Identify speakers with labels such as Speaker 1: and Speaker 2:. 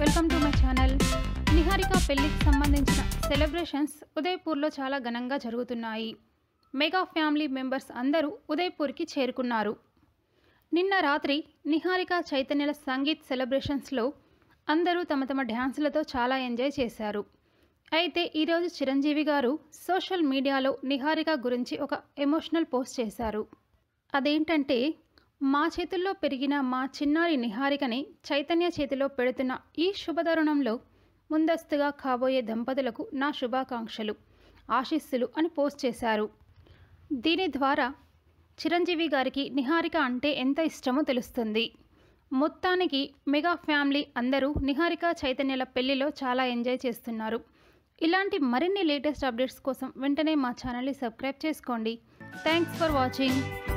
Speaker 1: welcome to my channel Niharika పెళ్లికి సంబంధించిన celebrations ఉదయ్పూర్లో చాలా ఘనంగా జరుగుతున్నాయి మెగా ఫ్యామిలీ మెంబర్స్ అందరూ ఉదయ్పూర్కి చేరుకున్నారు నిన్న రాత్రి నిహారిక చైతన్యల సంగీత్ సెలబ్రేషన్స్లో అందరూ తమ తమ డ్యాన్సులతో చాలా ఎంజాయ్ చేశారు అయితే ఈరోజు చిరంజీవి గారు సోషల్ మీడియాలో నిహారిక గురించి ఒక ఎమోషనల్ పోస్ట్ చేశారు అదేంటంటే మా చేతుల్లో పెరిగిన మా చిన్నారి నిహారికని చైతన్య చేతిలో పెడుతున్న ఈ శుభతరుణంలో ముందస్తుగా కాబోయే దంపతులకు నా శుభాకాంక్షలు ఆశీస్సులు అని పోస్ట్ చేశారు దీని ద్వారా చిరంజీవి గారికి నిహారిక అంటే ఎంత ఇష్టమో తెలుస్తుంది మొత్తానికి మెగా ఫ్యామిలీ అందరూ నిహారిక చైతన్యల పెళ్లిలో చాలా ఎంజాయ్ చేస్తున్నారు ఇలాంటి మరిన్ని లేటెస్ట్ అప్డేట్స్ కోసం వెంటనే మా ఛానల్ని సబ్స్క్రైబ్ చేసుకోండి థ్యాంక్స్ ఫర్ వాచింగ్